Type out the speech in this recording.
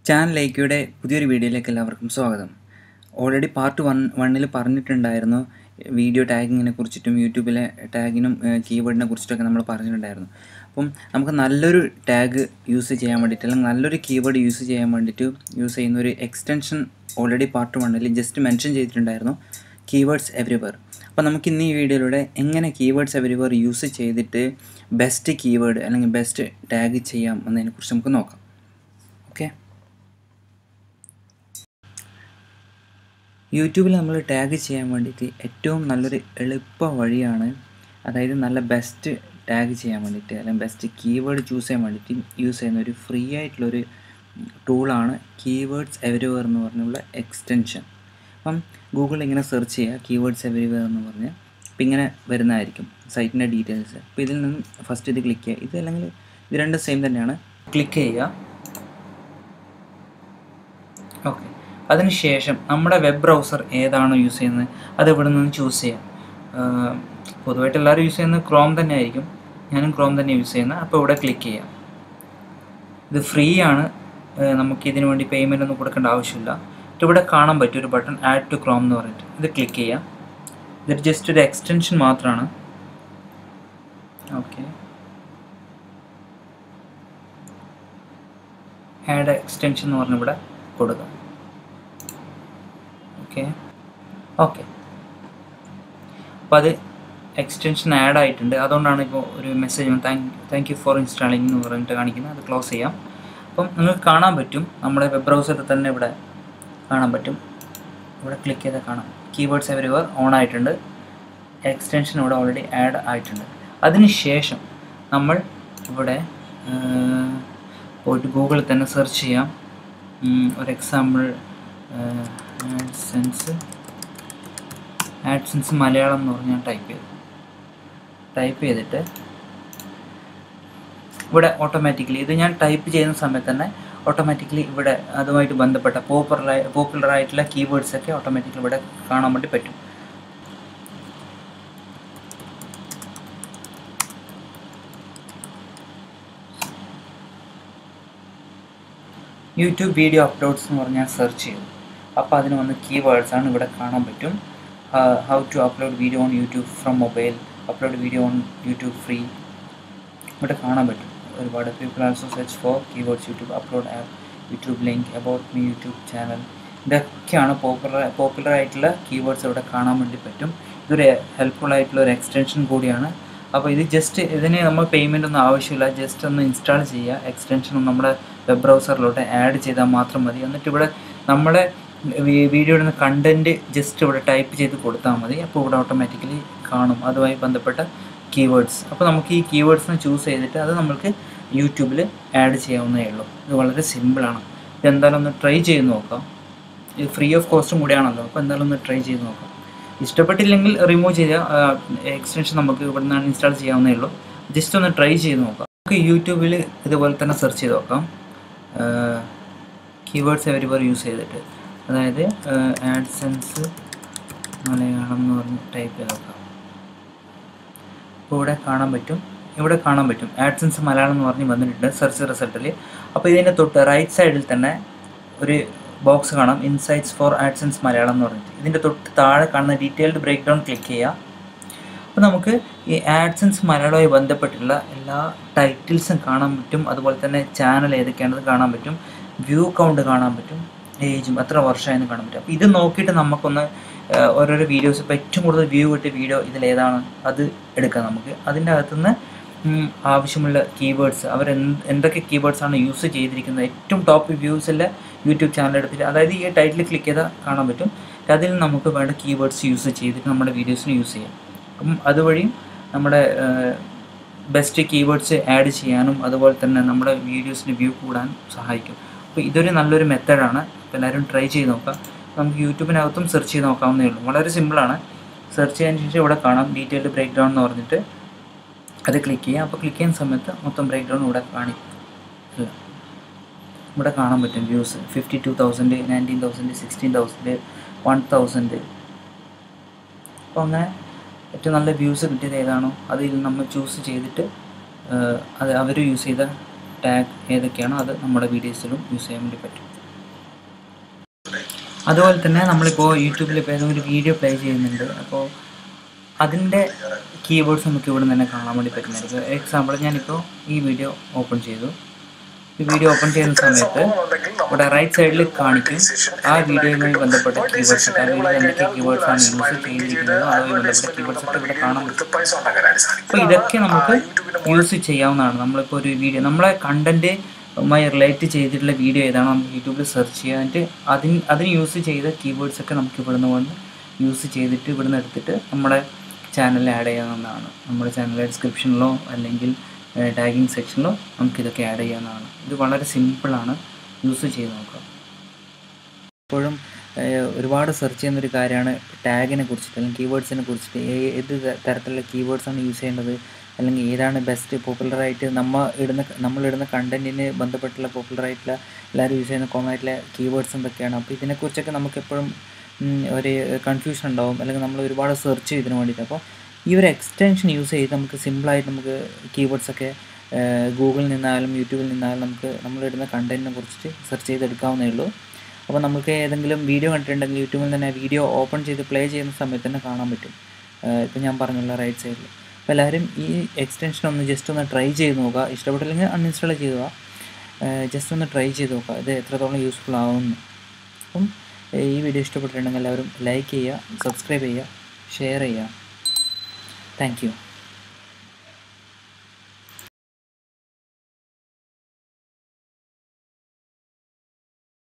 channel ലൈക്കയുടെ പുതിയൊരു വീഡിയോയിലേക്ക് എല്ലാവർക്കും സ്വാഗതം ഓൾറെഡി പാർട്ട് വൺ വണ്ണിൽ പറഞ്ഞിട്ടുണ്ടായിരുന്നു വീഡിയോ ടാഗിങ്ങിനെ കുറിച്ചിട്ടും യൂട്യൂബിലെ ടാഗിനും കീവേഡിനെ കുറിച്ചിട്ടൊക്കെ നമ്മൾ പറഞ്ഞിട്ടുണ്ടായിരുന്നു അപ്പം നമുക്ക് നല്ലൊരു ടാഗ് യൂസ് ചെയ്യാൻ വേണ്ടിയിട്ട് അല്ലെങ്കിൽ നല്ലൊരു കീവേഡ് യൂസ് ചെയ്യാൻ വേണ്ടിയിട്ട് യൂസ് ചെയ്യുന്ന ഒരു എക്സ്റ്റൻഷൻ ഓൾറെഡി പാർട്ട് വണ്ണിൽ ജസ്റ്റ് മെൻഷൻ ചെയ്തിട്ടുണ്ടായിരുന്നു കീവേഡ്സ് എവരിവർ അപ്പോൾ നമുക്ക് ഇന്ന് ഈ വീഡിയോയിലൂടെ എങ്ങനെ കീവേഡ്സ് എവരിവർ യൂസ് ചെയ്തിട്ട് ബെസ്റ്റ് കീവേഡ് അല്ലെങ്കിൽ ബെസ്റ്റ് ടാഗ് ചെയ്യാം എന്നതിനെക്കുറിച്ച് നമുക്ക് നോക്കാം ഓക്കെ യൂട്യൂബിൽ നമ്മൾ ടാഗ് ചെയ്യാൻ വേണ്ടിയിട്ട് ഏറ്റവും നല്ലൊരു എളുപ്പ വഴിയാണ് അതായത് നല്ല ബെസ്റ്റ് ടാഗ് ചെയ്യാൻ വേണ്ടിയിട്ട് അല്ലെങ്കിൽ ബെസ്റ്റ് കീവേഡ് ചൂസ് ചെയ്യാൻ വേണ്ടിയിട്ട് യൂസ് ചെയ്യുന്ന ഒരു ഫ്രീ ആയിട്ടുള്ളൊരു ടൂളാണ് കീവേഡ്സ് എവരിവെയർ എന്ന് പറഞ്ഞുള്ള എക്സ്റ്റൻഷൻ അപ്പം ഗൂഗിളിൽ ഇങ്ങനെ സെർച്ച് ചെയ്യുക കീവേഡ്സ് എവരിവെയർ എന്ന് പറഞ്ഞ് അപ്പം ഇങ്ങനെ വരുന്നതായിരിക്കും സൈറ്റിൻ്റെ ഡീറ്റെയിൽസ് അപ്പോൾ ഇതിൽ നിന്ന് ഫസ്റ്റ് ഇത് ക്ലിക്ക് ചെയ്യുക ഇത് അല്ലെങ്കിൽ ഇത് രണ്ടും സെയിം തന്നെയാണ് ക്ലിക്ക് ചെയ്യുക ഓക്കെ അതിനുശേഷം നമ്മുടെ വെബ് ബ്രൗസർ ഏതാണോ യൂസ് ചെയ്യുന്നത് അത് ഇവിടെ നിന്ന് ചൂസ് ചെയ്യാം പൊതുവായിട്ട് എല്ലാവരും യൂസ് ചെയ്യുന്നത് ക്രോം തന്നെ ആയിരിക്കും ഞാനും ക്രോം തന്നെ യൂസ് ചെയ്യുന്നത് അപ്പോൾ ഇവിടെ ക്ലിക്ക് ചെയ്യാം ഇത് ഫ്രീ ആണ് നമുക്ക് ഇതിനു വേണ്ടി പേയ്മെൻ്റ് ഒന്നും കൊടുക്കേണ്ട ആവശ്യമില്ല ഇവിടെ കാണാൻ പറ്റും ഒരു ബട്ടൺ ആഡ് ടു ക്രോം എന്ന് പറഞ്ഞിട്ട് ഇത് ക്ലിക്ക് ചെയ്യാം ഇത് ജസ്റ്റ് ഒരു എക്സ്റ്റൻഷൻ മാത്രമാണ് ഓക്കെ ആഡ് എക്സ്റ്റൻഷൻ എന്ന് പറഞ്ഞ് ഇവിടെ കൊടുക്കാം ഓക്കെ ഓക്കെ അപ്പോൾ അത് എക്സ്റ്റൻഷൻ ആഡ് ആയിട്ടുണ്ട് അതുകൊണ്ടാണ് ഇപ്പോൾ ഒരു message thank thank you for installing എന്ന് പറഞ്ഞിട്ട് കാണിക്കുന്നത് അത് ക്ലോസ് ചെയ്യാം അപ്പം നിങ്ങൾക്ക് കാണാൻ പറ്റും നമ്മുടെ വെബ് ബ്രൗസറിൽ തന്നെ ഇവിടെ കാണാൻ പറ്റും ഇവിടെ ക്ലിക്ക് ചെയ്താൽ കാണാം കീവേഡ്സ് എവരിവർ ഓൺ ആയിട്ടുണ്ട് എക്സ്റ്റൻഷൻ ഇവിടെ ഓൾറെഡി ആഡ് ആയിട്ടുണ്ട് അതിനുശേഷം നമ്മൾ ഇവിടെ പോയിട്ട് ഗൂഗിളിൽ തന്നെ സെർച്ച് ചെയ്യാം ഒരു എക്സാമ്പിൾ ആഡ്സെൻസ് ആഡ്സെൻസ് മലയാളം എന്ന് പറഞ്ഞ് ഞാൻ ടൈപ്പ് ചെയ്തു ടൈപ്പ് ചെയ്തിട്ട് ഇവിടെ ഓട്ടോമാറ്റിക്കലി ഇത് ഞാൻ ടൈപ്പ് ചെയ്യുന്ന സമയത്ത് തന്നെ ഓട്ടോമാറ്റിക്കലി ഇവിടെ അതുമായിട്ട് ബന്ധപ്പെട്ട പോപ്പുലർ പോപ്പുലർ ആയിട്ടുള്ള കീവേഡ്സ് ഒക്കെ ഓട്ടോമാറ്റിക്കലി ഇവിടെ കാണാൻ വേണ്ടി പറ്റും യൂട്യൂബ് വീഡിയോ അപ്ലോഡ്സ് എന്ന് പറഞ്ഞാൽ സെർച്ച് ചെയ്തു അപ്പോൾ അതിന് വന്ന് കീവേഡ്സ് ആണ് ഇവിടെ കാണാൻ പറ്റും how to upload video on YouTube from mobile upload video on YouTube free ഇവിടെ കാണാൻ പറ്റും ഒരുപാട് people also search for keywords YouTube upload app YouTube link about me YouTube channel ഇതൊക്കെയാണ് പോപ്പുലർ പോപ്പുലർ ആയിട്ടുള്ള കീവേഡ്സ് ഇവിടെ കാണാൻ വേണ്ടി പറ്റും ഇതൊരു ഹെൽപ്ഫുൾ ആയിട്ടുള്ള ഒരു എക്സ്റ്റൻഷൻ കൂടിയാണ് അപ്പോൾ ഇത് ജസ്റ്റ് ഇതിന് നമ്മൾ പേയ്മെൻ്റ് ഒന്നും ആവശ്യമില്ല ജസ്റ്റ് ഒന്ന് ഇൻസ്റ്റാൾ ചെയ്യുക എക്സ്റ്റൻഷൻ നമ്മുടെ വെബ് ബ്രൗസറിലോട്ട് ആഡ് ചെയ്താൽ മാത്രം മതി എന്നിട്ട് ഇവിടെ നമ്മുടെ വീഡിയോ ഇടുന്ന കണ്ടൻറ്റ് ജസ്റ്റ് ഇവിടെ ടൈപ്പ് ചെയ്ത് കൊടുത്താൽ മതി അപ്പോൾ ഇവിടെ ഓട്ടോമാറ്റിക്കലി കാണും അതുമായി ബന്ധപ്പെട്ട കീവേഡ്സ് അപ്പോൾ നമുക്ക് ഈ കീവേഡ്സിനെ ചൂസ് ചെയ്തിട്ട് അത് നമുക്ക് യൂട്യൂബിൽ ആഡ് ചെയ്യാവുന്നതേ ഉള്ളൂ ഇത് വളരെ സിമ്പിളാണ് ഇത് എന്തായാലും ഒന്ന് ട്രൈ ചെയ്ത് നോക്കാം ഇത് ഫ്രീ ഓഫ് കോസ്റ്റും കൂടിയാണല്ലോ അപ്പോൾ എന്തായാലും ഒന്ന് ട്രൈ ചെയ്ത് നോക്കാം ഇഷ്ടപ്പെട്ടില്ലെങ്കിൽ റിമൂവ് ചെയ്ത എക്സ്റ്റൻഷൻ നമുക്ക് ഇവിടെ നിന്നാണ് ഇൻസ്റ്റാൾ ചെയ്യാവുന്നേ ഉള്ളൂ ജസ്റ്റ് ഒന്ന് ട്രൈ ചെയ്ത് നോക്കാം നമുക്ക് യൂട്യൂബിൽ ഇതുപോലെ തന്നെ സെർച്ച് ചെയ്ത് നോക്കാം കീവേഡ്സ് എവരിവർ യൂസ് ചെയ്തിട്ട് അതായത് ആഡ്സെൻസ് മലയാളം എന്ന് പറഞ്ഞ് ടൈപ്പ് ചെയ്ത് നോക്കാം അപ്പോൾ ഇവിടെ കാണാൻ പറ്റും ഇവിടെ കാണാൻ പറ്റും ആഡ്സെൻസ് മലയാളം എന്ന് പറഞ്ഞ് വന്നിട്ടുണ്ട് സെർച്ച് റിസൾട്ടിൽ അപ്പോൾ ഇതിൻ്റെ തൊട്ട് റൈറ്റ് സൈഡിൽ തന്നെ ഒരു ബോക്സ് കാണാം ഇൻസൈറ്റ്സ് ഫോർ ആഡ്സെൻസ് മലയാളം എന്ന് പറഞ്ഞിട്ട് ഇതിൻ്റെ തൊട്ട് താഴെ കാണുന്ന ഡീറ്റെയിൽഡ് ബ്രേക്ക് ഡൗൺ ക്ലിക്ക് ചെയ്യുക അപ്പോൾ നമുക്ക് ഈ ആഡ്സെൻസ് മലയാളവുമായി ബന്ധപ്പെട്ടുള്ള എല്ലാ ടൈറ്റിൽസും കാണാൻ പറ്റും അതുപോലെ തന്നെ ചാനൽ ഏതൊക്കെയാണെന്ന് കാണാൻ പറ്റും വ്യൂ കൗണ്ട് കാണാൻ പറ്റും ഏജും എത്ര വർഷമായെന്ന് കാണാൻ പറ്റും അപ്പോൾ ഇത് നോക്കിയിട്ട് നമുക്കൊന്ന് ഓരോരോ വീഡിയോസ് ഇപ്പോൾ ഏറ്റവും കൂടുതൽ വ്യൂ കിട്ടിയ വീഡിയോ ഇതിലേതാണ് അത് എടുക്കാം നമുക്ക് അതിൻ്റെ അകത്തുനിന്ന് ആവശ്യമുള്ള കീവേഡ്സ് അവർ എന്തൊക്കെ കീവേഡ്സാണ് യൂസ് ചെയ്തിരിക്കുന്നത് ഏറ്റവും ടോപ്പ് വ്യൂസിലെ യൂട്യൂബ് ചാനൽ എടുത്തിട്ട് അതായത് ഈ ടൈറ്റിൽ ക്ലിക്ക് ചെയ്താൽ കാണാൻ പറ്റും അതിൽ നമുക്ക് വേണ്ട കീവേഡ്സ് യൂസ് ചെയ്തിട്ട് നമ്മുടെ വീഡിയോസിന് യൂസ് ചെയ്യാം അപ്പം അതുവഴി നമ്മുടെ ബെസ്റ്റ് കീവേഡ്സ് ആഡ് ചെയ്യാനും അതുപോലെ തന്നെ നമ്മുടെ വീഡിയോസിന് വ്യൂ കൂടാൻ സഹായിക്കും അപ്പോൾ ഇതൊരു നല്ലൊരു മെത്തേഡാണ് അപ്പോൾ എല്ലാവരും ട്രൈ ചെയ്ത് നോക്കാം നമുക്ക് യൂട്യൂബിനകത്തും സെർച്ച് ചെയ്ത് നോക്കാവുന്നേ ഉള്ളൂ വളരെ സിമ്പിളാണ് സെർച്ച് ചെയ്യാൻ ശേഷം ഇവിടെ കാണാം ഡീറ്റെയിൽഡ് ബ്രേക്ക് ഡൗൺ എന്ന് പറഞ്ഞിട്ട് അത് ക്ലിക്ക് ചെയ്യാം അപ്പോൾ ക്ലിക്ക് ചെയ്യുന്ന സമയത്ത് മൊത്തം ബ്രേക്ക് ഡൗൺ ഇവിടെ കാണിക്കില്ല ഇവിടെ കാണാൻ പറ്റും views fifty two thousand nineteen thousand sixteen thousand one thousand അപ്പോൾ അങ്ങനെ ഏറ്റവും നല്ല വ്യൂസ് കിട്ടിയത് ഏതാണോ അതിൽ നമ്മൾ ചൂസ് ചെയ്തിട്ട് അത് അവർ യൂസ് ചെയ്ത ടാഗ് ഏതൊക്കെയാണോ അത് നമ്മുടെ വീഡിയോസിലും യൂസ് ചെയ്യാൻ വേണ്ടി പറ്റും അതുപോലെ തന്നെ നമ്മളിപ്പോൾ യൂട്യൂബിൽ ഇപ്പോൾ ഏതെങ്കിലും ഒരു വീഡിയോ പ്ലേ ചെയ്യുന്നുണ്ട് അപ്പോൾ അതിൻ്റെ കീബോർഡ്സ് നമുക്ക് ഇവിടെ നിന്ന് തന്നെ കാണാൻ വേണ്ടി പറ്റുന്നതായിരിക്കും എക്സാമ്പിൾ ഞാനിപ്പോൾ ഈ വീഡിയോ ഓപ്പൺ ചെയ്തു ഈ വീഡിയോ ഓപ്പൺ ചെയ്യുന്ന സമയത്ത് ഇവിടെ റൈറ്റ് സൈഡിൽ കാണിക്കും ആ വീഡിയോയുമായി ബന്ധപ്പെട്ട കീവേഡ്സ് ഒക്കെ ആ വീഡിയോയിൽ എന്തൊക്കെ കീവേഡ്സ് ആണ് യൂസ് ചെയ്തിരിക്കുന്നത് അതുമായി ബന്ധപ്പെട്ട കീവേഡ്സ് ഒക്കെ ഇവിടെ കാണാൻ പറ്റും പൈസ ഉണ്ടാക്കാനായിട്ട് സാധിക്കും അപ്പോൾ ഇതൊക്കെ നമുക്ക് യൂസ് ചെയ്യാവുന്നതാണ് നമ്മളിപ്പോൾ ഒരു വീഡിയോ നമ്മളെ കണ്ടൻറ്റുമായി റിലേറ്റ് ചെയ്തിട്ടുള്ള വീഡിയോ ഏതാണോ നമുക്ക് യൂട്യൂബിൽ സെർച്ച് ചെയ്യുക എന്നിട്ട് അതിന് അതിന് യൂസ് ചെയ്ത കീവേഡ്സ് ഒക്കെ നമുക്ക് ഇവിടുന്ന് വന്ന് യൂസ് ചെയ്തിട്ട് ഇവിടുന്ന് എടുത്തിട്ട് നമ്മുടെ ചാനലിൽ ആഡ് ചെയ്യാവുന്നതാണ് നമ്മുടെ ചാനലിലെ ഡിസ്ക്രിപ്ഷനിലോ അല്ലെങ്കിൽ ടാഗിങ് സെക്ഷനിലോ നമുക്കിതൊക്കെ ആഡ് ചെയ്യാവുന്നതാണ് ഇത് വളരെ സിമ്പിളാണ് യൂസ് ചെയ്ത് നോക്കുക ഇപ്പോഴും ഏഹ്, ഒരുപാട് സെർച്ച് ചെയ്യുന്നൊരു കാര്യമാണ് ടാഗിനെ കുറിച്ചിട്ട് അല്ലെങ്കിൽ കീവേഡ്സിനെ കുറിച്ചിട്ട് ഏ- ഏത് ത- തരത്തിലുള്ള കീവേഡ്സാണ് യൂസ് ചെയ്യേണ്ടത് അല്ലെങ്കിൽ ഏതാണ് ബെസ്റ്റ് പോപ്പുലറായിട്ട് നമ്മ ഇടുന്ന നമ്മളിടുന്ന കണ്ടൻറ്റിന് ബന്ധപ്പെട്ടുള്ള പോപ്പുലറായിട്ടുള്ള എല്ലാവരും യൂസ് ചെയ്യുന്ന കോമൺ ആയിട്ടുള്ള കീവേഡ്സ് എന്തൊക്കെയാണ് അപ്പോൾ ഇതിനെക്കുറിച്ചൊക്കെ നമുക്ക് എപ്പോഴും ഉം, ഒരു കൺഫ്യൂഷൻ ഉണ്ടാവും അല്ലെങ്കിൽ നമ്മൾ ഒരുപാട് സെർച്ച് ചെയ്യും ഇതിന് വേണ്ടിയിട്ട് അപ്പോൾ ഈ ഒരു എക്സ്റ്റൻഷൻ യൂസ് ചെയ്ത് നമുക്ക് സിമ്പിളായിട്ട് നമുക്ക് കീവേഡ്സൊക്കെ ഗൂഗിളിൽ നിന്നായാലും യൂട്യൂബിൽ നിന്നായാലും നമുക്ക് നമ്മളിടുന്ന കണ്ടൻറ്റിനെ കുറിച്ചിട്ട് സെർച്ച് ചെയ്തെടുക്കാവുന്നേ ഉള്ളൂ അപ്പോൾ നമുക്ക് ഏതെങ്കിലും വീഡിയോ കണ്ടിട്ടുണ്ടെങ്കിൽ യൂട്യൂബിൽ തന്നെ വീഡിയോ ഓപ്പൺ ചെയ്ത് പ്ലേ ചെയ്യുന്ന സമയത്ത് തന്നെ കാണാൻ പറ്റും ഇപ്പോൾ ഞാൻ പറഞ്ഞുള്ള റൈറ്റ് സൈഡിൽ അപ്പോൾ എല്ലാവരും ഈ എക്സ്റ്റൻഷൻ ഒന്ന് ജസ്റ്റ് ഒന്ന് ട്രൈ ചെയ്ത് നോക്കുക ഇഷ്ടപ്പെട്ടില്ലെങ്കിൽ അൺഇൻസ്റ്റാൾ ചെയ്യുക ജസ്റ്റ് ഒന്ന് ട്രൈ ചെയ്ത് നോക്കുക ഇത് എത്രത്തോളം യൂസ്ഫുൾ ആവുമെന്ന് അപ്പം ഏഹ്, ഈ വീഡിയോ ഇഷ്ടപ്പെട്ടിട്ടുണ്ടെങ്കിൽ എല്ലാവരും ലൈക്ക് ചെയ്യുക സബ്സ്ക്രൈബ് ചെയ്യുക ഷെയർ ചെയ്യുക താങ്ക് യു